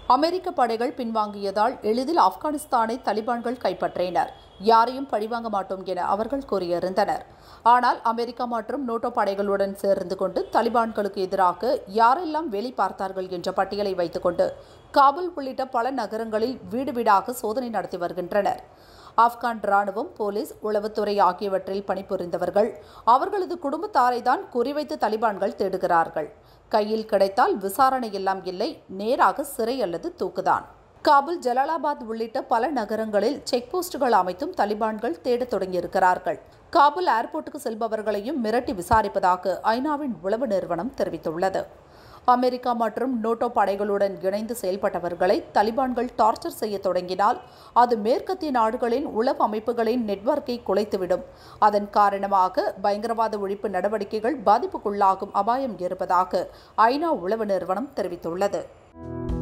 அமெரிக்க படைகள் பின்வாங்கியதால் எளிதில் ஆப்கானிஸ்தானை தலிபான்கள் கைப்பற்றினர் யாரையும் பழிவாங்க மாட்டோம் என அவர்கள் கூறியிருந்தனர் ஆனால் அமெரிக்கா மற்றும் நோட்டோ படைகளுடன் சேர்ந்து கொண்டு தலிபான்களுக்கு எதிராக யாரெல்லாம் வேலை பார்த்தார்கள் என்ற பட்டியலை வைத்துக்கொண்டு காபூல் உள்ளிட்ட பல நகரங்களில் வீடு வீடாக சோதனை நடத்தி வருகின்றனர் ஆப்கான் ராணுவம் போலீஸ் உளவுத்துறை ஆகியவற்றில் பணிபுரிந்தவர்கள் அவர்களது குடும்பத்தாரை தான் குறிவைத்து தலிபான்கள் தேடுகிறார்கள் கையில் கிடைத்தால் விசாரணை எல்லாம் இல்லை நேராக சிறை அல்லது தூக்குதான் காபூல் ஜலாலாபாத் உள்ளிட்ட பல நகரங்களில் செக் போஸ்டுகள் அமைத்தும் தலிபான்கள் தேடத் தொடங்கியிருக்கிறார்கள் காபூல் ஏர்போர்ட்டுக்கு செல்பவர்களையும் மிரட்டி விசாரிப்பதாக ஐநாவின் உளவு நிறுவனம் தெரிவித்துள்ளது அமெரிக்கா மற்றும் நோட்டோ படைகளுடன் இணைந்து செயல்பட்டவர்களை தலிபான்கள் டார்ச்சர் செய்ய தொடங்கினால் அது மேற்கத்திய நாடுகளின் உளவு அமைப்புகளின் நெட்வொர்க்கை குலைத்துவிடும் அதன் காரணமாக பயங்கரவாத ஒழிப்பு நடவடிக்கைகள் பாதிப்புக்குள்ளாகும் அபாயம் இருப்பதாக ஐநா உளவு நிறுவனம் தெரிவித்துள்ளது